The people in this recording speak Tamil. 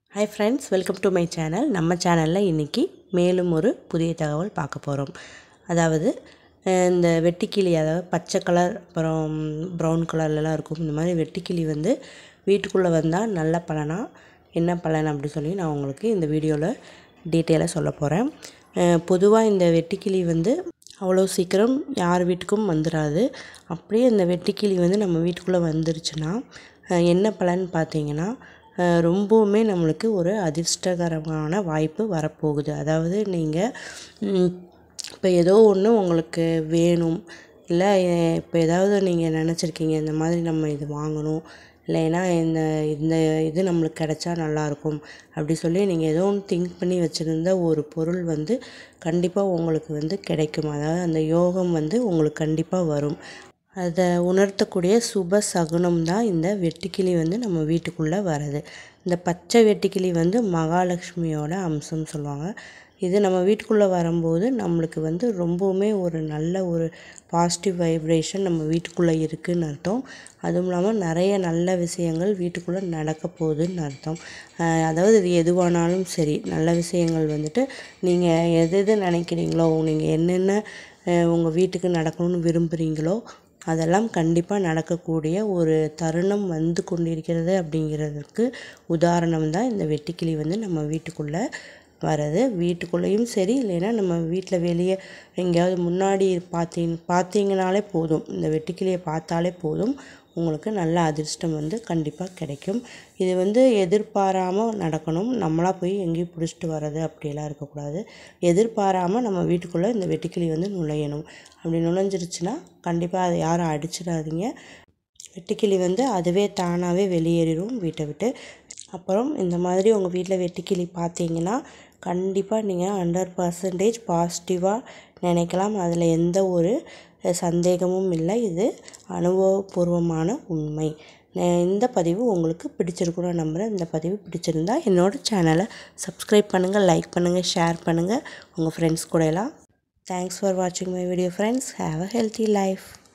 hi friends welcome to my channel நம்ம சேனலில் இன்றைக்கி மேலும் ஒரு புதிய தகவல் பார்க்க போகிறோம் அதாவது அஹ், இந்த வெட்டுக்கிளி அதாவது பச்சை கலர் அப்புறம் ப்ரௌன் கலர்லலாம் இருக்கும் இந்த மாதிரி வெட்டுக்கிளி வந்து வீட்டுக்குள்ளே வந்தால் நல்ல பலனா என்ன பலன் அப்படி சொல்லி நான் உங்களுக்கு இந்த வீடியோவில் டீட்டெயிலாக சொல்ல போகிறேன் பொதுவாக இந்த வெட்டுக்கிளி வந்து அவ்வளோ சீக்கிரம் யார் வீட்டுக்கும் வந்துடாது அப்படியே இந்த வெட்டுக்கிளி வந்து நம்ம வீட்டுக்குள்ளே வந்துருச்சுன்னா அஹ், என்ன பலன் பார்த்தீங்கன்னா அஹ், ரொம்பவுமே நம்மளுக்கு ஒரு அதிர்ஷ்டகரமான வாய்ப்பு வரப்போகுது அதாவது நீங்கள் இப்போ ஏதோ ஒன்று உங்களுக்கு வேணும் இல்லை இப்போ ஏதாவது நீங்கள் நினச்சிருக்கீங்க இந்த மாதிரி நம்ம இது வாங்கணும் இல்லைன்னா இந்த இந்த இது நம்மளுக்கு கிடைச்சா நல்லாயிருக்கும் அப்படி சொல்லி நீங்கள் ஏதோ ஒன்று திங்க் பண்ணி வச்சுருந்த ஒரு பொருள் வந்து கண்டிப்பாக உங்களுக்கு வந்து கிடைக்கும் அதாவது அந்த யோகம் வந்து உங்களுக்கு கண்டிப்பாக வரும் அதை உணர்த்தக்கூடிய சுப சகுனம் தான் இந்த வெட்டுக்கிளி வந்து நம்ம வீட்டுக்குள்ளே வர்றது இந்த பச்சை வெட்டுக்கிளி வந்து மகாலட்சுமியோட அம்சம் சொல்லுவாங்க இது நம்ம வீட்டுக்குள்ளே வரும்போது நம்மளுக்கு வந்து ரொம்பவுமே ஒரு நல்ல ஒரு பாசிட்டிவ் வைப்ரேஷன் நம்ம வீட்டுக்குள்ளே இருக்குதுன்னு அர்த்தம் அதுவும் இல்லாமல் நிறைய நல்ல விஷயங்கள் வீட்டுக்குள்ளே நடக்க போகுதுன்னு அர்த்தம் அஹ் அதாவது இது எதுவானாலும் சரி நல்ல விஷயங்கள் வந்துட்டு நீங்கள் எது எது நினைக்கிறீங்களோ நீங்கள் என்னென்ன உங்கள் வீட்டுக்கு நடக்கணும்னு விரும்புகிறீங்களோ அதெல்லாம் கண்டிப்பாக நடக்கக்கூடிய ஒரு தருணம் வந்து கொண்டிருக்கிறது அப்படிங்கிறதுக்கு உதாரணம் தான் இந்த வெட்டுக்கிளி வந்து நம்ம வீட்டுக்குள்ளே வர்றது வீட்டுக்குள்ளேயும் சரி இல்லைன்னா நம்ம வீட்டில் வெளியே எங்கேயாவது முன்னாடி பார்த்தீங்க பார்த்தீங்கனாலே போதும் இந்த வெட்டுக்கிளியை பார்த்தாலே போதும் உங்களுக்கு நல்ல அதிர்ஷ்டம் வந்து கண்டிப்பாக கிடைக்கும் இது வந்து எதிர்பாராமல் நடக்கணும் நம்மளாக போய் எங்கேயும் பிடிச்சிட்டு வர்றது அப்படியெல்லாம் இருக்கக்கூடாது எதிர்பாராமல் நம்ம வீட்டுக்குள்ளே இந்த வெட்டுக்கிளி வந்து நுழையணும் அப்படி நுழைஞ்சிருச்சுன்னா கண்டிப்பாக அதை யாரும் அடிச்சிடாதீங்க வெட்டுக்கிளி வந்து அதுவே தானாகவே வெளியேறிடும் வீட்டை விட்டு அப்புறம் இந்த மாதிரி உங்கள் வீட்டில் வெட்டுக்கிளி பார்த்தீங்கன்னா கண்டிப்பாக நீங்கள் ஹண்ட்ரட் பர்சன்டேஜ் பாசிட்டிவாக நினைக்கலாம் அதில் எந்த ஒரு சந்தேகமும் இல்லை இது அனுபவபூர்வமான உண்மை நே- இந்த பதிவு உங்களுக்கு பிடிச்சிருக்குன்னு நம்புகிறேன் இந்த பதிவு பிடிச்சிருந்தா என்னோட சேனலை சப்ஸ்கிரைப் பண்ணுங்கள் லைக் பண்ணுங்கள் ஷேர் பண்ணுங்கள் உங்கள் ஃப்ரெண்ட்ஸ் கூட எல்லாம் தேங்க்ஸ் ஃபார் வாட்சிங் my video friends have a healthy life